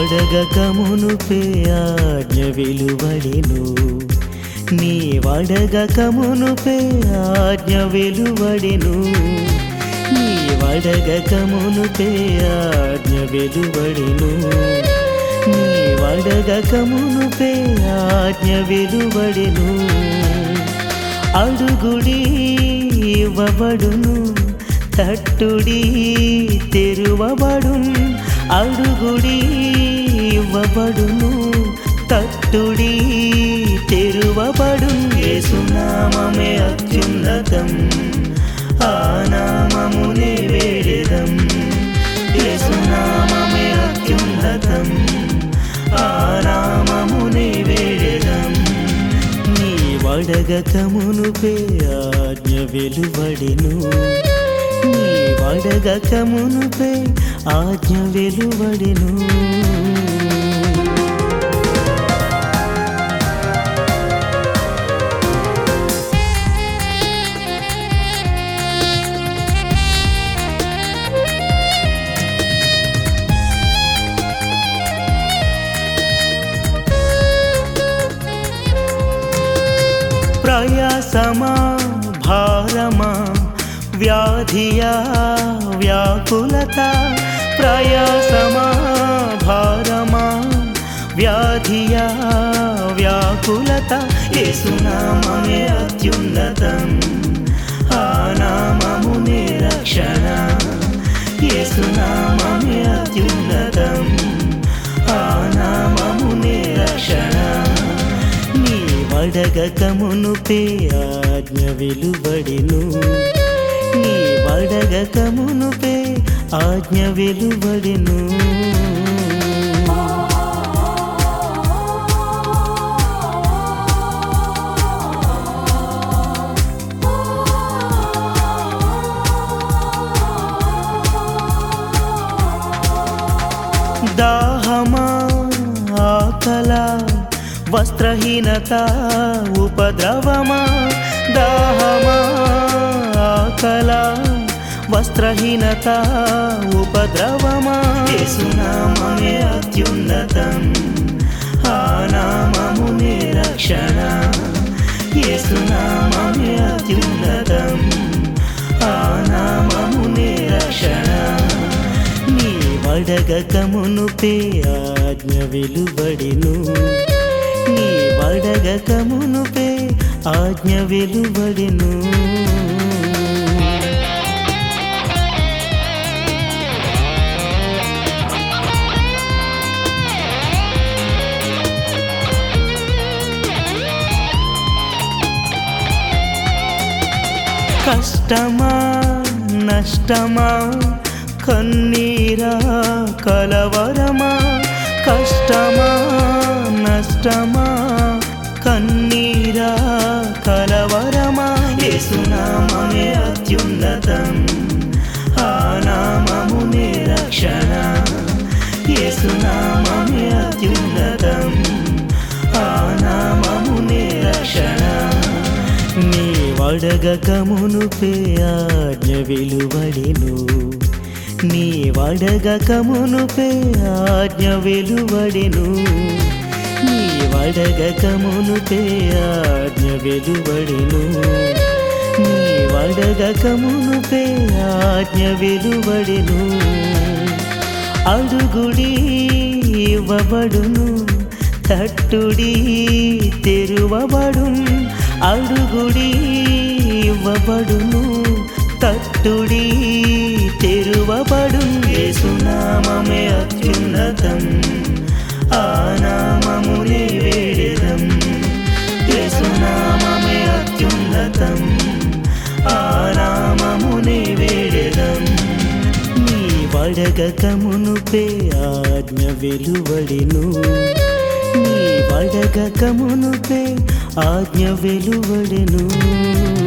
వడగకమునుపే ఆజ్ఞ వెలువడెను నీ వడగకమునుపే ఆజ్ఞ వెలువడెను నీ వడగకమునుపే ఆజ్ఞ వెలువడెను నీ వడగకమునుపే ఆజ్ఞ వెలువడెను అడుగుడి ఇవ్వబడును తట్టుడి తెరువబడు అడుగుడి ఇవ్వబడును తట్టుడి తెరువబడు యేసునామమే అత్యున్నతం ఆ నామమునే వేడెదం యేసునామమే అత్యున్నతం ఆ నామమునే వేడెదం నీ వడగకమునుపే ఆజ్ఞ వెలువడెను నీ వడగకమునుపే ఆజ్ఞ వెలువడెను ప్రయాసమా భారమా వ్యాధియా వ్యాకులత ప్రయాసమా భారమా వ్యాధియా వ్యాకులత యేసునామమే అత్యున్నతం ఆ నామమునే రక్షణ యేసునామమే అత్యున్నతం ఆ నామమునే రక్షణ నీ వడగకమునుపే ఆజ్ఞ వెలువడెను నీ వడగకమునుపే ఆజ్ఞ వెలువడెను దాహమా ఆకల వస్త్రహీనత ఉపద్రవమా దాహమా ఆకల వస్త్రహీనత ఉపద్రవమా యేసునామమే అత్యున్నతం ఆ నామమునే రక్షణ యేసునామమే అత్యున్నతం ఆ నామమునే రక్షణ నీ వడగకమునుపే ఆజ్ఞ వెలువడెను నీ వడగకమునుపే ఆజ్ఞ వెలువడెను కష్టమా నష్టమా కన్నీరా కలవరమా కష్టమా నష్టమా కన్నీరా కలవరమా యేసునామమే అత్యున్నతం ఆ నామమునే రక్షణ యేసునామమే అత్యున్నతం ఆ నామమునే రక్షణ నీ వడగకమునుపే ఆజ్ఞ వెలువడెను నీ వడగకమునుపే ఆజ్ఞ వెలువడెను నీ వడగకమునుపే ఆజ్ఞ వెలువడెను నీ వడగకమునుపే ఆజ్ఞ వెలువడెను అడుగుడి ఇవ్వబడును తట్టుడి తెరువబడు అడుగుడి ఇవ్వబడును తట్టుడి తెరువబడు యేసునామమే అత్యున్నతం ఆ నామమునే వేడెదం యేసునామమే అత్యున్నతం ఆ నామమునే వేడెదం నీ వడగకమునుపే ఆజ్ఞ వెలువడెను నీ వడగకమునుపే ఆజ్ఞ వెలువడెను